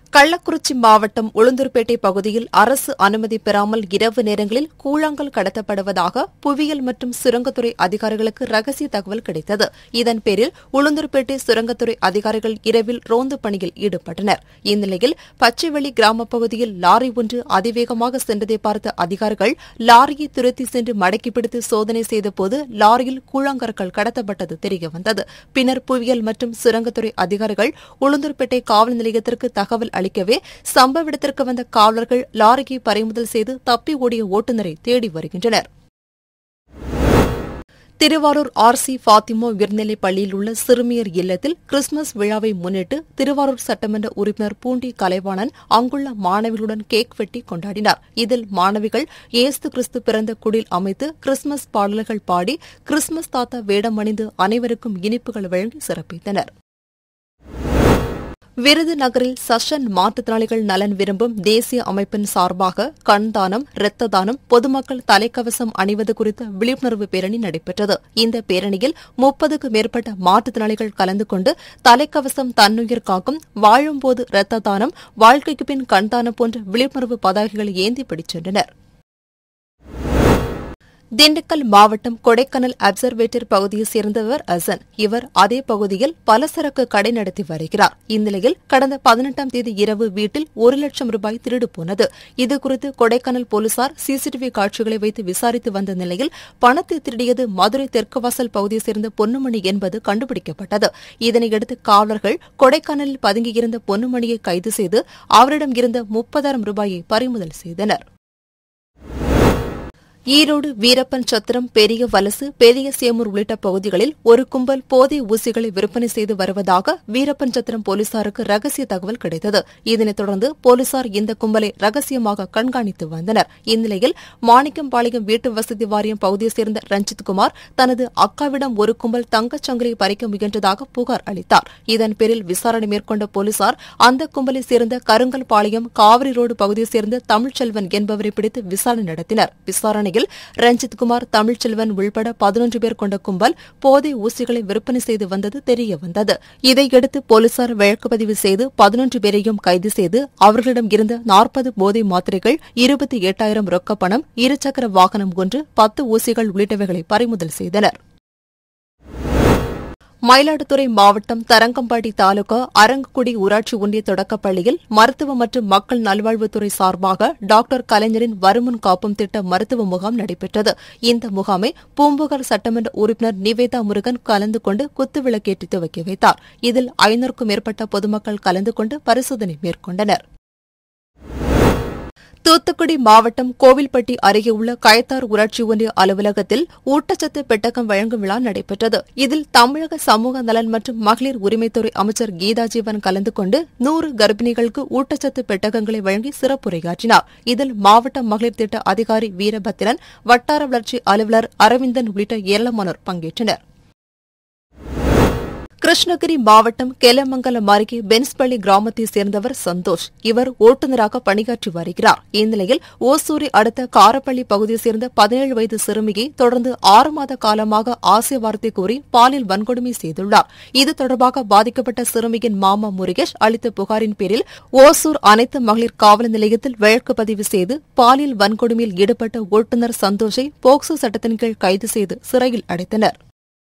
கள்ளக்குறிச்சி மாவட்டம் உளுந்தூர்பேட்டை பகுதியில் அரசு அனுமதி பெறாமல் இரவு நேரங்களில் கூழாங்கல் கடத்தப்படுவதாக புவியியல் மற்றும் சுரங்கத்துறை அதிகாரிகளுக்கு ரகசிய தகவல் கிடைத்தது இதன் பேரில் உளுந்தூர்பேட்டை சுரங்கத்துறை அதிகாரிகள் இரவில் ரோந்து பணியில் ஈடுபட்டனர் இந்நிலையில் பச்சைவெளி கிராமப் பகுதியில் லாரி ஒன்று அதிவேகமாக சென்றதை பார்த்த அதிகாரிகள் லாரியை துரத்தி சென்று மடக்கி பிடித்து சோதனை செய்தபோது லாரியில் கூழாங்கற்கள் கடத்தப்பட்டது தெரியவந்தது பின்னர் புவியியல் மற்றும் சுரங்கத்துறை அதிகாரிகள் உளுந்தூர்பேட்டை காவல் நிலையத்திற்கு தகவல் அளிக்கவே சம்பவ இடத்திற்கு வந்த காவலர்கள் லாரியை பறிமுதல் செய்து தப்பி ஓடிய ஓட்டுநரை தேடி வருகின்றனர் திருவாரூர் ஆர்சி ஃபாத்திமா உயர்நிலைப் பள்ளியில் உள்ள சிறுமியர் இல்லத்தில் கிறிஸ்துமஸ் விழாவை முன்னிட்டு திருவாரூர் சட்டமன்ற உறுப்பினர் பூண்டி கலைவாணன் அங்குள்ள மாணவிகளுடன் கேக் வெட்டி கொண்டாடினார் இதில் மாணவிகள் ஏசு கிறிஸ்து பிறந்த குடில் அமைத்து கிறிஸ்துமஸ் பாடல்கள் பாடி கிறிஸ்துமஸ் தாத்தா வேடம் அணிந்து அனைவருக்கும் இனிப்புகள் வழங்கி சிறப்பித்தனர் விருதுநகரில் சஷன் மாற்றுத்திறனாளிகள் நலன் விரும்பும் தேசிய அமைப்பின் சார்பாக கண் தானம் இரத்த தானம் பொதுமக்கள் தலைக்கவசம் அணிவது குறித்த விழிப்புணர்வு பேரணி நடைபெற்றது இந்த பேரணியில் முப்பதுக்கு மேற்பட்ட மாற்றுத்திறனாளிகள் கலந்து கொண்டு தலைக்கவசம் தன்னுயிர் காக்கும் வாழும்போது இரத்த தானம் வாழ்க்கைக்கு பின் கண் தானம் போன்ற விழிப்புணர்வு பதாகைகளை ஏந்தி பிடிச் சென்றனர் திண்டுக்கல் மாவட்டம் கொடைக்கானல் அப்சர்வேட்டர் பகுதியைச் சேர்ந்தவர் அசன் இவர் அதே பகுதியில் பலசரக்கு கடை நடத்தி வருகிறார் இந்நிலையில் கடந்த பதினெட்டாம் தேதி இரவு வீட்டில் ஒரு லட்சம் ரூபாய் திருடு போனது இதுகுறித்து கொடைக்கானல் போலீசார் சிசிடிவி காட்சிகளை வைத்து விசாரித்து வந்த நிலையில் பணத்தை திருடியது மதுரை தெற்கு வாசல் பகுதியைச் சேர்ந்த பொன்னுமணி என்பது கண்டுபிடிக்கப்பட்டது இதனையடுத்து காவலர்கள் கொடைக்கானலில் பதுங்கியிருந்த பொன்னுமணியை கைது செய்து அவரிடம் இருந்த முப்பதாயிரம் ரூபாயை பறிமுதல் செய்தனர் ஈரோடு வீரப்பன் சத்திரம் பெரிய வலசு பெரிய சேமூர் உள்ளிட்ட பகுதிகளில் ஒரு கும்பல் போதை ஊசிகளை விற்பனை செய்து வருவதாக வீரப்பன் சத்திரம் போலீசாருக்கு ரகசிய தகவல் கிடைத்தது இதனைத் தொடர்ந்து போலீசார் இந்த கும்பலை ரகசியமாக கண்காணித்து வந்தனர் இந்நிலையில் மாணிக்கம்பாளையம் வீட்டு வசதி வாரியம் பகுதியைச் சேர்ந்த ரஞ்சித்குமார் தனது அக்காவிடம் ஒரு கும்பல் தங்கச்சங்கிலி பறிக்க முயன்றதாக புகார் அளித்தார் இதன் பேரில் விசாரணை மேற்கொண்ட போலீசார் அந்த கும்பலைச் சேர்ந்த கருங்கல்பாளையம் காவிரி ரோடு பகுதியைச் சேர்ந்த தமிழ்ச்செல்வன் என்பவரை பிடித்து விசாரணை நடத்தினர் விசாரணையில் ரஞ்சித்குமார் தமிழ்ச்செல்வன் உள்பட பதினொன்று பேர் கொண்ட கும்பல் போதை ஊசிகளை விற்பனை செய்து வந்தது தெரியவந்தது இதையடுத்து போலீசார் வழக்கு பதிவு செய்து பதினொன்று பேரையும் கைது செய்து அவர்களிடம் இருந்த நாற்பது போதை மாத்திரைகள் இருபத்தி எட்டாயிரம் ரொக்கப் பணம் இருசக்கர வாகனம் ஒன்று பத்து ஊசிகள் உள்ளிட்டவைகளை பறிமுதல் செய்தனர் மயிலாடுதுறை மாவட்டம் தரங்கம்பாடி தாலுகா அரங்கக்குடி ஊராட்சி ஒன்றிய தொடக்கப் பள்ளியில் மருத்துவ மற்றும் மக்கள் நல்வாழ்வுத்துறை சார்பாக டாக்டர் கலைஞரின் வருமுன் காப்பும் திட்ட மருத்துவ முகாம் நடைபெற்றது இந்த முகாமை பூம்புகார் சட்டமன்ற உறுப்பினர் நிவேதா முருகன் கலந்து கொண்டு குத்துவிளக்கேற்றி துவக்கி வைத்தார் இதில் ஐநூறுக்கும் மேற்பட்ட பொதுமக்கள் கலந்து கொண்டு பரிசோதனை மேற்கொண்டனர் தூத்துக்குடி மாவட்டம் கோவில்பட்டி அருகே உள்ள கயத்தார் ஊராட்சி ஒன்றிய அலுவலகத்தில் ஊட்டச்சத்து பெட்டகம் வழங்கும் விழா நடைபெற்றது இதில் தமிழக சமூக நலன் மற்றும் மகளிர் உரிமைத்துறை அமைச்சர் கீதா ஜீவன் கலந்து கொண்டு நூறு கர்ப்பிணிகளுக்கு ஊட்டச்சத்து பெட்டகங்களை வழங்கி சிறப்புரையாற்றினார் இதில் மாவட்ட மகளிர் திட்ட அதிகாரி வீரபத்திரன் வட்டார வளர்ச்சி அலுவலர் அரவிந்தன் உள்ளிட்ட ஏராளமானோர் பங்கேற்றனர் கிருஷ்ணகிரி மாவட்டம் கெலமங்கலம் அருகே பென்ஸ்பள்ளி கிராமத்தைச் சேர்ந்தவர் சந்தோஷ் இவர் ஓட்டுநராக பணியாற்றி வருகிறார் இந்நிலையில் ஓசூரை அடுத்த காரப்பள்ளி பகுதியைச் சேர்ந்த பதினேழு வயது சிறுமியை தொடர்ந்து ஆறு மாத காலமாக ஆசை வார்த்தை கூறி பாலியல் வன்கொடுமை செய்துள்ளார் இது தொடர்பாக பாதிக்கப்பட்ட சிறுமியின் மாமா முருகேஷ் அளித்த புகாரின் பேரில் ஓசூர் அனைத்து மகளிர் காவல் நிலையத்தில் வழக்கு பதிவு செய்து பாலியல் வன்கொடுமையில் ஈடுபட்ட ஓட்டுநர் சந்தோஷை போக்சோ சட்டத்தின் கீழ் கைது செய்து சிறையில் அடைத்தனர்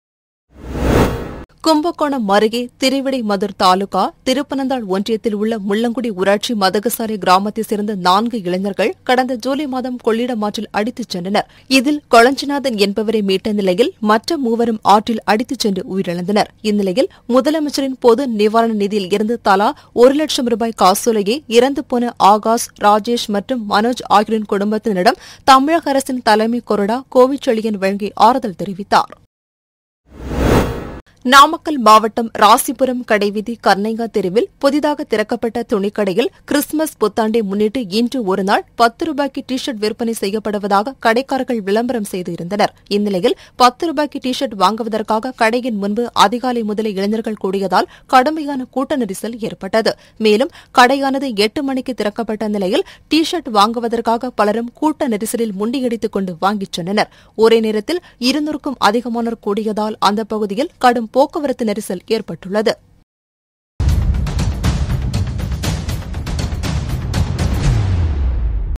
கும்பகோணம் அருகே திருவிடைமதுர் தாலுகா திருப்பனந்தாள் ஒன்றியத்தில் உள்ள முள்ளங்குடி ஊராட்சி மதகசாரி கிராமத்தைச் சேர்ந்த நான்கு இளைஞர்கள் கடந்த ஜூலை மாதம் கொள்ளிடம் ஆற்றில் அடித்துச் சென்றனர் இதில் கொளஞ்சிநாதன் என்பவரை மீட்ட நிலையில் மற்ற மூவரும் ஆற்றில் அடித்துச் சென்று உயிரிழந்தனர் இந்நிலையில் முதலமைச்சரின் பொது நிவாரண நிதியில் இருந்து தலா ஒரு லட்சம் ரூபாய் காசோலையை இறந்து போன ஆகாஷ் ராஜேஷ் மற்றும் மனோஜ் ஆகியோரின் குடும்பத்தினரிடம் தமிழக அரசின் தலைமை கொறடா கோவிச்செழியன் வழங்கி ஆறுதல் தெரிவித்தார் நாமக்கல் மாவட்டம் ராசிபுரம் கடைவீதி கர்ணைங்கா தெருவில் புதிதாக திறக்கப்பட்ட துணிக்கடையில் கிறிஸ்துமஸ் புத்தாண்டை முன்னிட்டு இன்று ஒருநாள் பத்து ரூபாய்க்கு டி ஷர்ட் விற்பனை செய்யப்படுவதாக கடைக்காரர்கள் விளம்பரம் செய்து இருந்தனர் இந்நிலையில் பத்து ரூபாய்க்கு டி ஷர்ட் வாங்குவதற்காக கடையின் முன்பு அதிகாலை முதலே இளைஞர்கள் கூடியதால் கடுமையான கூட்ட நெரிசல் ஏற்பட்டது மேலும் கடையானது எட்டு மணிக்கு திறக்கப்பட்ட நிலையில் டி ஷர்ட் வாங்குவதற்காக பலரும் கூட்ட நெரிசலில் முண்டியடித்துக் கொண்டு வாங்கிச் சென்றனர் ஒரே நேரத்தில் இருநூறுக்கும் அதிகமானோர் கூடியதால் அந்த பகுதியில் கடும் போக்குவரத்து நெரிசல் ஏற்பட்டுள்ளது